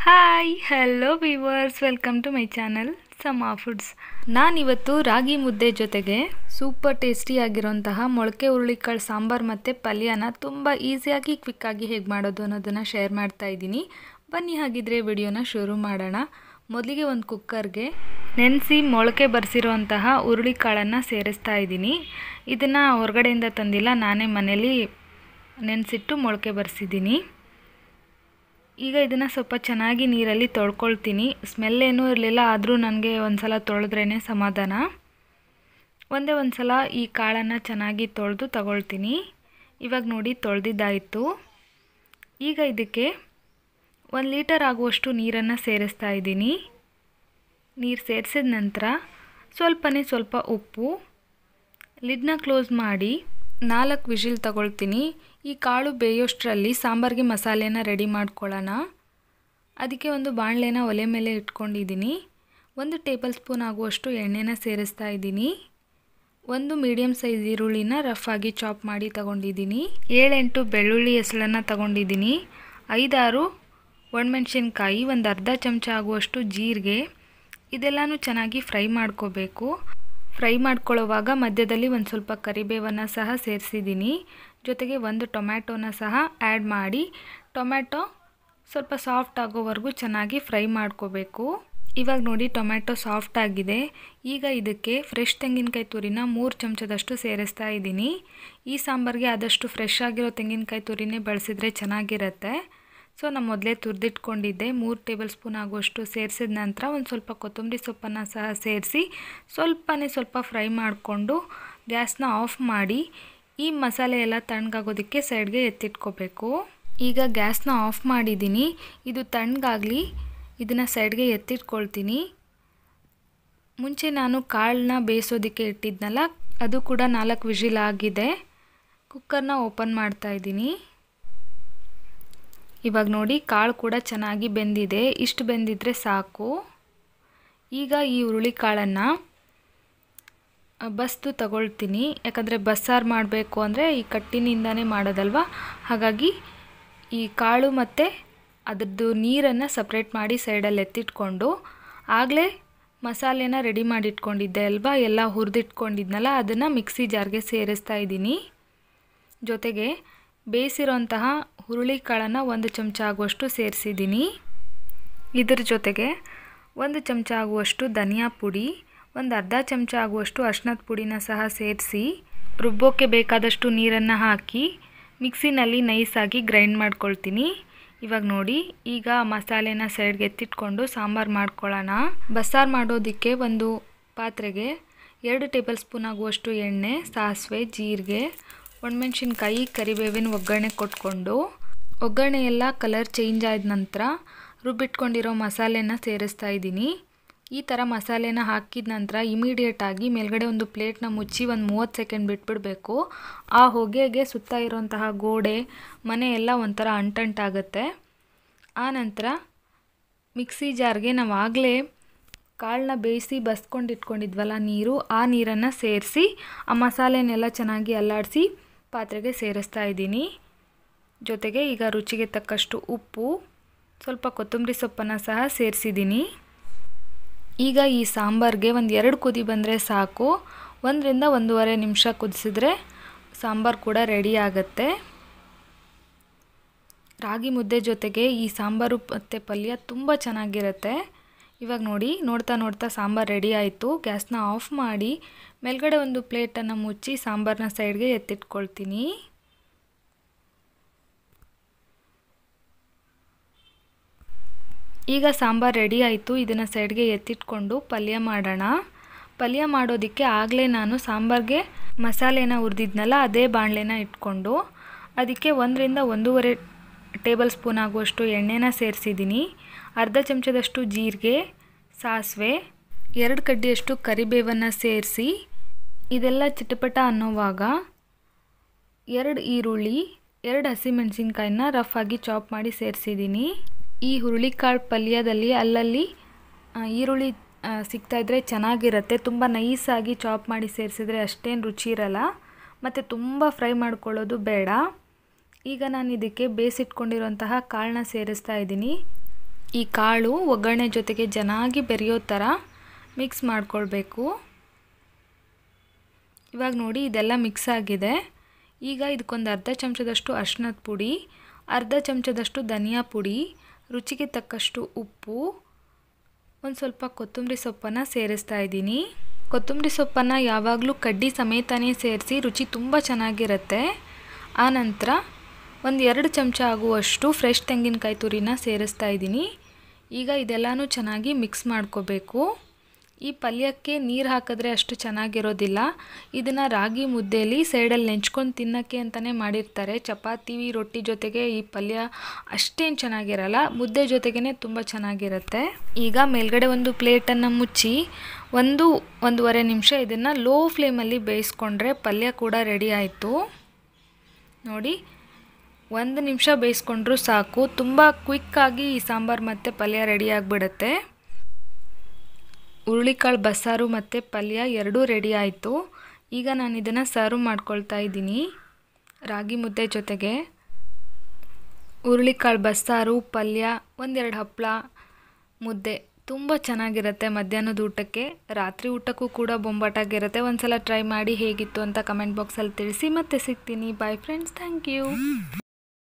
hi hello viewers welcome to my channel Sama foods ನಾನಿವತ್ತು ರಾಗಿ ಮುದ್ದೆ ಜೊತೆಗೆ ಸೂಪರ್ ಟೇಸ್ಟಿಯಾಗಿರೋಂತಹ ಮೊಳಕೆ ಹುರುಳಿಕಾಳು ಸಾಂಬಾರು ಮತ್ತು ಪಲ್ಯನ ತುಂಬ ಈಸಿಯಾಗಿ ಕ್ವಿಕ್ಕಾಗಿ ಹೇಗೆ ಮಾಡೋದು ಅನ್ನೋದನ್ನು ಶೇರ್ ಮಾಡ್ತಾ ಇದ್ದೀನಿ ಬನ್ನಿ ಹಾಗಿದ್ರೆ ವಿಡಿಯೋನ ಶುರು ಮಾಡೋಣ ಮೊದಲಿಗೆ ಒಂದು ಕುಕ್ಕರ್ಗೆ ನೆನೆಸಿ ಮೊಳಕೆ ಬರೆಸಿರುವಂತಹ ಹುರುಳಿಕಾಳನ್ನು ಸೇರಿಸ್ತಾ ಇದ್ದೀನಿ ಇದನ್ನು ಹೊರಗಡೆಯಿಂದ ತಂದಿಲ್ಲ ನಾನೇ ಮನೇಲಿ ನೆನೆಸಿಟ್ಟು ಮೊಳಕೆ ಬರೆಸಿದ್ದೀನಿ ಈಗ ಇದನ್ನು ಸ್ವಲ್ಪ ಚೆನ್ನಾಗಿ ನೀರಲ್ಲಿ ತೊಳ್ಕೊಳ್ತೀನಿ ಸ್ಮೆಲ್ ಏನೂ ಇರಲಿಲ್ಲ ಆದರೂ ನನಗೆ ಒಂದು ಸಲ ತೊಳೆದ್ರೇ ಸಮಾಧಾನ ಒಂದೇ ಒಂದು ಸಲ ಈ ಕಾಳನ್ನು ಚೆನ್ನಾಗಿ ತೊಳೆದು ತಗೊಳ್ತೀನಿ ಇವಾಗ ನೋಡಿ ತೊಳೆದಿದ್ದಾಯಿತು ಈಗ ಇದಕ್ಕೆ ಒಂದು ಲೀಟರ್ ಆಗುವಷ್ಟು ನೀರನ್ನು ಸೇರಿಸ್ತಾ ಇದ್ದೀನಿ ನೀರು ಸೇರಿಸಿದ ನಂತರ ಸ್ವಲ್ಪನೇ ಸ್ವಲ್ಪ ಉಪ್ಪು ಲಿಡ್ನ ಕ್ಲೋಸ್ ಮಾಡಿ ನಾಲ್ಕು ವಿಷಿಲ್ ತಗೊಳ್ತೀನಿ ಈ ಕಾಳು ಬೇಯೋಷ್ಟರಲ್ಲಿ ಸಾಂಬಾರಿಗೆ ಮಸಾಲೆನ ರೆಡಿ ಮಾಡ್ಕೊಳ್ಳೋಣ ಅದಕ್ಕೆ ಒಂದು ಬಾಣಲೆನ ಒಲೆ ಮೇಲೆ ಇಟ್ಕೊಂಡಿದ್ದೀನಿ ಒಂದು ಟೇಬಲ್ ಸ್ಪೂನ್ ಆಗುವಷ್ಟು ಎಣ್ಣೆನ ಸೇರಿಸ್ತಾ ಇದ್ದೀನಿ ಒಂದು ಮೀಡಿಯಮ್ ಸೈಜ್ ಈರುಳ್ಳಿನ ರಫ್ ಆಗಿ ಚಾಪ್ ಮಾಡಿ ತಗೊಂಡಿದ್ದೀನಿ ಏಳೆಂಟು ಬೆಳ್ಳುಳ್ಳಿ ಹೆಸಳನ್ನು ತಗೊಂಡಿದ್ದೀನಿ ಐದಾರು ಒಣಮೆಣ್ಸಿನ್ಕಾಯಿ ಒಂದು ಅರ್ಧ ಚಮಚ ಆಗುವಷ್ಟು ಜೀರಿಗೆ ಇದೆಲ್ಲನೂ ಚೆನ್ನಾಗಿ ಫ್ರೈ ಮಾಡ್ಕೋಬೇಕು ಫ್ರೈ ಮಾಡ್ಕೊಳ್ಳೋವಾಗ ಮಧ್ಯದಲ್ಲಿ ಒಂದು ಸ್ವಲ್ಪ ಕರಿಬೇವನ್ನು ಸಹ ಸೇರಿಸಿದ್ದೀನಿ ಜೊತೆಗೆ ಒಂದು ಟೊಮ್ಯಾಟೋನ ಸಹ ಆ್ಯಡ್ ಮಾಡಿ ಟೊಮ್ಯಾಟೊ ಸ್ವಲ್ಪ ಸಾಫ್ಟ್ ಆಗೋವರೆಗೂ ಚೆನ್ನಾಗಿ ಫ್ರೈ ಮಾಡ್ಕೋಬೇಕು ಇವಾಗ ನೋಡಿ ಟೊಮ್ಯಾಟೊ ಸಾಫ್ಟ್ ಆಗಿದೆ ಈಗ ಇದಕ್ಕೆ ಫ್ರೆಶ್ ತೆಂಗಿನಕಾಯಿ ತುರಿನ ಮೂರು ಚಮಚದಷ್ಟು ಸೇರಿಸ್ತಾ ಇದ್ದೀನಿ ಈ ಸಾಂಬಾರಿಗೆ ಆದಷ್ಟು ಫ್ರೆಶ್ ಆಗಿರೋ ತೆಂಗಿನಕಾಯಿ ತುರಿನೇ ಬಳಸಿದ್ರೆ ಚೆನ್ನಾಗಿರುತ್ತೆ ಸೊ ನಾನು ಮೊದಲೇ ತುರಿದಿಟ್ಕೊಂಡಿದ್ದೆ ಮೂರು ಟೇಬಲ್ ಸ್ಪೂನ್ ಆಗುವಷ್ಟು ಸೇರಿಸಿದ ನಂತರ ಒಂದು ಸ್ವಲ್ಪ ಕೊತ್ತಂಬರಿ ಸೊಪ್ಪನ್ನು ಸಹ ಸೇರಿಸಿ ಸ್ವಲ್ಪನೇ ಸ್ವಲ್ಪ ಫ್ರೈ ಮಾಡಿಕೊಂಡು ಗ್ಯಾಸ್ನ ಆಫ್ ಮಾಡಿ ಈ ಮಸಾಲೆ ಎಲ್ಲ ತಣ್ಣಗಾಗೋದಕ್ಕೆ ಸೈಡ್ಗೆ ಎತ್ತಿಟ್ಕೋಬೇಕು ಈಗ ಗ್ಯಾಸ್ನ ಆಫ್ ಮಾಡಿದ್ದೀನಿ ಇದು ತಣ್ಣಗಾಗಲಿ ಇದನ್ನು ಸೈಡ್ಗೆ ಎತ್ತಿಟ್ಕೊಳ್ತೀನಿ ಮುಂಚೆ ನಾನು ಕಾಳನ್ನ ಬೇಯಿಸೋದಕ್ಕೆ ಇಟ್ಟಿದ್ನಲ್ಲ ಅದು ಕೂಡ ನಾಲ್ಕು ವಿಷಿಲ್ ಆಗಿದೆ ಕುಕ್ಕರ್ನ ಓಪನ್ ಮಾಡ್ತಾ ಇದ್ದೀನಿ ಇವಾಗ ನೋಡಿ ಕಾಳು ಕೂಡ ಚೆನ್ನಾಗಿ ಬೆಂದಿದೆ ಇಷ್ಟು ಬೆಂದಿದ್ರೆ ಸಾಕು ಈಗ ಈ ಹುರುಳಿ ಕಾಳನ್ನು ಬಸ್ದು ತಗೊಳ್ತೀನಿ ಯಾಕಂದರೆ ಬಸ್ಸಾರು ಮಾಡಬೇಕು ಅಂದರೆ ಈ ಕಟ್ಟಿನಿಂದನೇ ಮಾಡೋದಲ್ವ ಹಾಗಾಗಿ ಈ ಕಾಳು ಮತ್ತು ಅದರದ್ದು ನೀರನ್ನು ಸಪ್ರೇಟ್ ಮಾಡಿ ಸೈಡಲ್ಲಿ ಎತ್ತಿಟ್ಕೊಂಡು ಆಗಲೇ ಮಸಾಲೆನ ರೆಡಿ ಮಾಡಿಟ್ಕೊಂಡಿದ್ದೆ ಅಲ್ವಾ ಎಲ್ಲ ಹುರಿದಿಟ್ಕೊಂಡಿದ್ನಲ್ಲ ಅದನ್ನು ಮಿಕ್ಸಿ ಜಾರ್ಗೆ ಸೇರಿಸ್ತಾ ಇದ್ದೀನಿ ಜೊತೆಗೆ ಬೇಯಿಸಿರೋಂತಹ ಹುರುಳಿಕಾಳನ್ನು ಒಂದು ಚಮಚ ಆಗುವಷ್ಟು ಸೇರಿಸಿದ್ದೀನಿ ಇದ್ರ ಜೊತೆಗೆ ಒಂದು ಚಮಚ ಆಗುವಷ್ಟು ಧನಿಯಾ ಪುಡಿ ಒಂದು ಅರ್ಧ ಚಮಚ ಆಗುವಷ್ಟು ಅರ್ಶಿನದ ಪುಡಿನ ಸಹ ಸೇರಿಸಿ ರುಬ್ಬೋಕ್ಕೆ ಬೇಕಾದಷ್ಟು ನೀರನ್ನು ಹಾಕಿ ಮಿಕ್ಸಿನಲ್ಲಿ ನೈಸಾಗಿ ಗ್ರೈಂಡ್ ಮಾಡ್ಕೊಳ್ತೀನಿ ಇವಾಗ ನೋಡಿ ಈಗ ಮಸಾಲೆನ ಸೈಡ್ಗೆ ಎತ್ತಿಟ್ಕೊಂಡು ಸಾಂಬಾರು ಮಾಡ್ಕೊಳ್ಳೋಣ ಬಸ್ಸಾರು ಮಾಡೋದಕ್ಕೆ ಒಂದು ಪಾತ್ರೆಗೆ ಎರಡು ಟೇಬಲ್ ಸ್ಪೂನ್ ಆಗುವಷ್ಟು ಎಣ್ಣೆ ಸಾಸಿವೆ ಜೀರಿಗೆ ಒಣಮೆಣ್ಸಿನ್ಕಾಯಿ ಕರಿಬೇವಿನ ಒಗ್ಗರಣೆ ಕೊಟ್ಕೊಂಡು ಒಗ್ಗರಣೆ ಎಲ್ಲ ಕಲರ್ ಚೇಂಜ್ ಆದ ನಂತರ ರುಬ್ಬಿಟ್ಕೊಂಡಿರೋ ಮಸಾಲೆನ ಸೇರಿಸ್ತಾ ಇದ್ದೀನಿ ಈ ಥರ ಮಸಾಲೆನ ಹಾಕಿದ ನಂತರ ಇಮಿಡಿಯೇಟಾಗಿ ಮೇಲ್ಗಡೆ ಒಂದು ಪ್ಲೇಟ್ನ ಮುಚ್ಚಿ ಒಂದು ಮೂವತ್ತು ಸೆಕೆಂಡ್ ಬಿಟ್ಬಿಡಬೇಕು ಆ ಹೊಗೆಗೆ ಸುತ್ತ ಇರೋಂತಹ ಗೋಡೆ ಮನೆ ಎಲ್ಲ ಒಂಥರ ಅಂಟಂಟಾಗುತ್ತೆ ಆ ನಂತರ ಮಿಕ್ಸಿ ಜಾರ್ಗೆ ನಾವು ಆಗಲೇ ಕಾಳನ್ನ ಬೇಯಿಸಿ ಬಸ್ಕೊಂಡು ಇಟ್ಕೊಂಡಿದ್ವಲ್ಲ ನೀರು ಆ ನೀರನ್ನು ಸೇರಿಸಿ ಆ ಮಸಾಲೆನೆಲ್ಲ ಚೆನ್ನಾಗಿ ಅಲ್ಲಾಡಿಸಿ ಪಾತ್ರೆಗೆ ಸೇರಿಸ್ತಾ ಇದ್ದೀನಿ ಜೊತೆಗೆ ಈಗ ರುಚಿಗೆ ತಕ್ಕಷ್ಟು ಉಪ್ಪು ಸ್ವಲ್ಪ ಕೊತ್ತಂಬರಿ ಸೊಪ್ಪನ್ನು ಸಹ ಸೇರಿಸಿದ್ದೀನಿ ಈಗ ಈ ಸಾಂಬಾರಿಗೆ ಒಂದು ಎರಡು ಕುದಿ ಬಂದರೆ ಸಾಕು ಒಂದರಿಂದ ಒಂದೂವರೆ ನಿಮಿಷ ಕುದಿಸಿದ್ರೆ ಸಾಂಬಾರು ಕೂಡ ರೆಡಿ ಆಗುತ್ತೆ ರಾಗಿ ಮುದ್ದೆ ಜೊತೆಗೆ ಈ ಸಾಂಬಾರು ಮತ್ತು ಪಲ್ಯ ತುಂಬ ಚೆನ್ನಾಗಿರುತ್ತೆ ಇವಾಗ ನೋಡಿ ನೋಡ್ತಾ ನೋಡ್ತಾ ಸಾಂಬಾರು ರೆಡಿ ಆಯಿತು ಗ್ಯಾಸ್ನ ಆಫ್ ಮಾಡಿ ಮೇಲ್ಗಡೆ ಒಂದು ಪ್ಲೇಟನ್ನು ಮುಚ್ಚಿ ಸಾಂಬಾರನ್ನ ಸೈಡ್ಗೆ ಎತ್ತಿಟ್ಕೊಳ್ತೀನಿ ಈಗ ಸಾಂಬಾರು ರೆಡಿ ಆಯಿತು ಇದನ್ನು ಸೈಡ್ಗೆ ಎತ್ತಿಟ್ಕೊಂಡು ಪಲ್ಯ ಮಾಡೋಣ ಪಲ್ಯ ಮಾಡೋದಕ್ಕೆ ಆಗಲೇ ನಾನು ಸಾಂಬಾರಿಗೆ ಮಸಾಲೆನ ಹುರಿದಿದ್ನಲ್ಲ ಅದೇ ಬಾಣಲೆನ ಇಟ್ಕೊಂಡು ಅದಕ್ಕೆ ಒಂದರಿಂದ ಒಂದೂವರೆ ಟೇಬಲ್ ಸ್ಪೂನ್ ಆಗುವಷ್ಟು ಎಣ್ಣೆನ ಸೇರಿಸಿದ್ದೀನಿ ಅರ್ಧ ಚಮಚದಷ್ಟು ಜೀರಿಗೆ ಸಾಸಿವೆ ಎರಡು ಕಡ್ಡಿಯಷ್ಟು ಕರಿಬೇವನ್ನು ಸೇರಿಸಿ ಇದೆಲ್ಲ ಚಿಟಪಟ ಅನ್ನೋವಾಗ ಎರಡು ಈರುಳ್ಳಿ ಎರಡು ಹಸಿಮೆಣಸಿನ್ಕಾಯಿನ ರಫ್ ಆಗಿ ಚಾಪ್ ಮಾಡಿ ಸೇರಿಸಿದ್ದೀನಿ ಈ ಹುರುಳಿಕಾಳು ಪಲ್ಯದಲ್ಲಿ ಅಲ್ಲಲ್ಲಿ ಈರುಳ್ಳಿ ಸಿಗ್ತಾಯಿದ್ರೆ ಚೆನ್ನಾಗಿರುತ್ತೆ ತುಂಬ ನೈಸಾಗಿ ಚಾಪ್ ಮಾಡಿ ಸೇರಿಸಿದ್ರೆ ಅಷ್ಟೇನು ರುಚಿ ಇರಲ್ಲ ಮತ್ತು ತುಂಬ ಫ್ರೈ ಮಾಡ್ಕೊಳ್ಳೋದು ಬೇಡ ಈಗ ನಾನು ಇದಕ್ಕೆ ಬೇಯಿಸಿಟ್ಕೊಂಡಿರೋಂತಹ ಕಾಳನ್ನ ಸೇರಿಸ್ತಾ ಇದ್ದೀನಿ ಈ ಕಾಳು ಒಗ್ಗರಣೆ ಜೊತೆಗೆ ಚೆನ್ನಾಗಿ ಬೆರೆಯೋ ಥರ ಮಿಕ್ಸ್ ಮಾಡ್ಕೊಳ್ಬೇಕು ಇವಾಗ ನೋಡಿ ಇದೆಲ್ಲ ಮಿಕ್ಸ್ ಆಗಿದೆ ಈಗ ಇದಕ್ಕೊಂದು ಅರ್ಧ ಚಮಚದಷ್ಟು ಅರ್ಶಿನದ ಪುಡಿ ಅರ್ಧ ಚಮಚದಷ್ಟು ಧನಿಯಾ ಪುಡಿ ರುಚಿಗೆ ತಕ್ಕಷ್ಟು ಉಪ್ಪು ಒಂದು ಸ್ವಲ್ಪ ಕೊತ್ತಂಬರಿ ಸೊಪ್ಪನ್ನು ಸೇರಿಸ್ತಾ ಇದ್ದೀನಿ ಕೊತ್ತಂಬರಿ ಸೊಪ್ಪನ್ನು ಯಾವಾಗಲೂ ಕಡ್ಡಿ ಸಮೇತನೇ ಸೇರಿಸಿ ರುಚಿ ತುಂಬ ಚೆನ್ನಾಗಿರುತ್ತೆ ಆನಂತರ ಒಂದು ಎರಡು ಚಮಚ ಆಗುವಷ್ಟು ಫ್ರೆಶ್ ತೆಂಗಿನಕಾಯಿ ತುರಿನ ಸೇರಿಸ್ತಾ ಇದ್ದೀನಿ ಈಗ ಇದೆಲ್ಲನೂ ಚೆನ್ನಾಗಿ ಮಿಕ್ಸ್ ಮಾಡ್ಕೋಬೇಕು ಈ ಪಲ್ಯಕ್ಕೆ ನೀರು ಹಾಕಿದ್ರೆ ಅಷ್ಟು ಚೆನ್ನಾಗಿರೋದಿಲ್ಲ ಇದನ್ನು ರಾಗಿ ಮುದ್ದೆಯಲ್ಲಿ ಸೈಡಲ್ಲಿ ನೆಂಚ್ಕೊಂಡು ತಿನ್ನೋಕ್ಕೆ ಅಂತಲೇ ಮಾಡಿರ್ತಾರೆ ಚಪಾತಿ ರೊಟ್ಟಿ ಜೊತೆಗೆ ಈ ಪಲ್ಯ ಅಷ್ಟೇನು ಚೆನ್ನಾಗಿರಲ್ಲ ಮುದ್ದೆ ಜೊತೆಗೇ ತುಂಬ ಚೆನ್ನಾಗಿರುತ್ತೆ ಈಗ ಮೇಲ್ಗಡೆ ಒಂದು ಪ್ಲೇಟನ್ನು ಮುಚ್ಚಿ ಒಂದು ಒಂದೂವರೆ ನಿಮಿಷ ಇದನ್ನು ಲೋ ಫ್ಲೇಮಲ್ಲಿ ಬೇಯಿಸ್ಕೊಂಡ್ರೆ ಪಲ್ಯ ಕೂಡ ರೆಡಿ ಆಯಿತು ನೋಡಿ ಒಂದು ನಿಮಿಷ ಬೇಯಿಸ್ಕೊಂಡ್ರೂ ಸಾಕು ತುಂಬ ಕ್ವಿಕ್ಕಾಗಿ ಈ ಸಾಂಬಾರು ಮತ್ತು ಪಲ್ಯ ರೆಡಿ ಆಗಿಬಿಡುತ್ತೆ ಹುರುಳಿಕಾಳು ಬಸ್ಸಾರು ಮತ್ತು ಪಲ್ಯ ಎರಡೂ ರೆಡಿ ಆಯಿತು ಈಗ ನಾನು ಇದನ್ನು ಸರ್ವ್ ಮಾಡ್ಕೊಳ್ತಾ ಇದ್ದೀನಿ ರಾಗಿ ಮುದ್ದೆ ಜೊತೆಗೆ ಹುರುಳಿಕಾಳು ಬಸ್ಸಾರು ಪಲ್ಯ ಒಂದೆರಡು ಹಪ್ಪಳ ಮುದ್ದೆ ತುಂಬ ಚೆನ್ನಾಗಿರುತ್ತೆ ಮಧ್ಯಾಹ್ನದ ಊಟಕ್ಕೆ ರಾತ್ರಿ ಊಟಕ್ಕೂ ಕೂಡ ಬೊಂಬಾಟಾಗಿರುತ್ತೆ ಒಂದು ಸಲ ಟ್ರೈ ಮಾಡಿ ಹೇಗಿತ್ತು ಅಂತ ಕಮೆಂಟ್ ಬಾಕ್ಸಲ್ಲಿ ತಿಳಿಸಿ ಮತ್ತೆ ಸಿಗ್ತೀನಿ ಬಾಯ್ ಫ್ರೆಂಡ್ಸ್ ಥ್ಯಾಂಕ್ ಯು